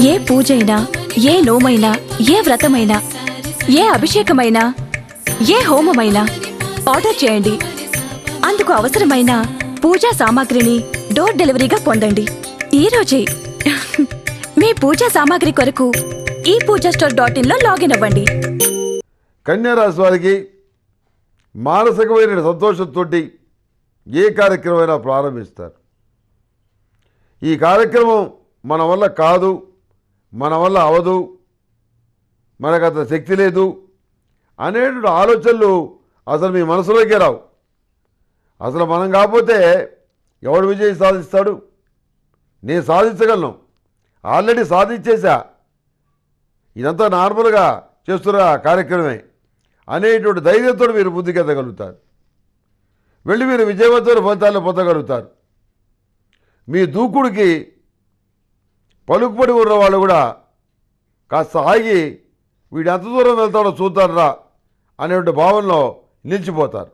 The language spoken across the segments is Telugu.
ఏ పూజైనా ఏ నోమైనా ఏ వ్రతమైనా ఏ అభిషేకమైనా ఏ హోమమైనా ఆర్డర్ చేయండి అందుకు అవసరమైన పూజా సామాగ్రిని డోర్ డెలివరీగా పొందండి ఈ రోజే మీ పూజా సామాగ్రి కొరకు ఈ పూజా స్టోర్ డాట్ ఇన్ లో లాగిన్ అవ్వండి కన్యారాశి వారికి మానసికమైన సంతోషంతో ఏ కార్యక్రమమైనా ప్రారంభిస్తారు ఈ కార్యక్రమం మన వల్ల కాదు మన వల్ల అవదు మనకు అంత శక్తి లేదు అనేటువంటి ఆలోచనలు అసలు మీ మనసులోకే రావు అసలు మనం కాకపోతే ఎవడు విజయం సాధిస్తాడు నేను సాధించగలను ఆల్రెడీ సాధించేశా ఇదంతా నార్మల్గా చేస్తున్న కార్యక్రమమే అనేటువంటి ధైర్యంతో మీరు ముందుకెత్తగలుగుతారు వెళ్ళి మీరు విజయవంతమైన ఫలితాలను పొందగలుగుతారు మీ దూకుడికి పలుకుపడి ఉన్న వాళ్ళు కూడా కాస్త ఆగి వీడు ఎంత దూరం వెళ్తాడో చూద్దారా అనేటువంటి భావనలో నిలిచిపోతారు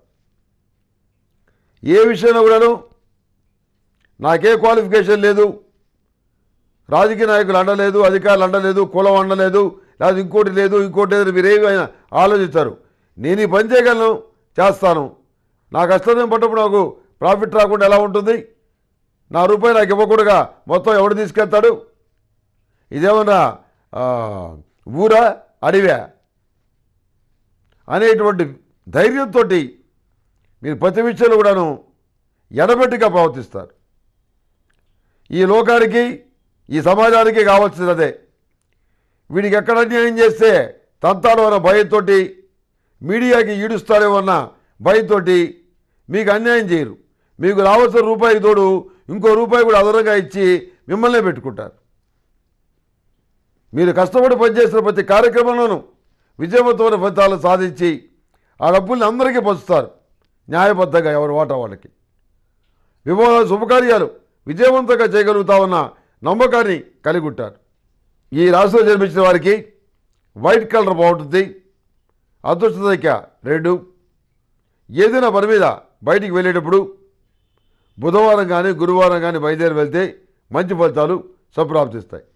ఏ విషయంలో కూడాను నాకే క్వాలిఫికేషన్ లేదు రాజకీయ నాయకులు అండలేదు అధికారులు అండలేదు కులం అండలేదు లేదా ఇంకోటి లేదు ఇంకోటి లేదు మీరేమైనా ఆలోచిస్తారు నేను ఈ పని చేయగలను చేస్తాను నా కష్టం పట్టప్పుడు నాకు ప్రాఫిట్ రాకుండా ఎలా ఉంటుంది నా రూపాయి నాకు ఇవ్వకూడగా మొత్తం ఎవడు తీసుకెళ్తాడు ఇదేమన్నా ఆ, ఊరా అడివా అనేటువంటి ధైర్యంతో మీరు ప్రతి విషయంలో కూడాను ఎడబెట్టిగా ప్రవర్తిస్తారు ఈ లోకానికి ఈ సమాజానికి కావాల్సింది అదే వీడికి ఎక్కడ అన్యాయం చేస్తే తంతాడు అన్న భయంతో మీడియాకి ఈడుస్తాడేమో అన్న భయంతో మీకు అన్యాయం చేయరు మీకు రావాల్సిన రూపాయికి తోడు ఇంకో రూపాయి కూడా అదనంగా ఇచ్చి మిమ్మల్నే పెట్టుకుంటారు మీరు కష్టపడి పనిచేసిన ప్రతి కార్యక్రమంలోనూ విజయవంతమైన ఫలితాలు సాధించి ఆ డబ్బుల్ని అందరికీ పంచుతారు న్యాయబద్ధంగా ఎవరి వాటా వాళ్ళకి వివాహాలు శుభకార్యాలు విజయవంతంగా చేయగలుగుతామన్న నమ్మకాన్ని కలిగి ఉంటారు ఈ రాశిలో జన్మించిన వారికి వైట్ కలర్ బాగుంటుంది అదృష్ట సంఖ్య రెండు ఏదైనా పని మీద బయటికి వెళ్ళేటప్పుడు బుధవారం కానీ గురువారం కానీ బయలుదేరి వెళ్తే మంచి ఫలితాలు సంప్రాప్తిస్తాయి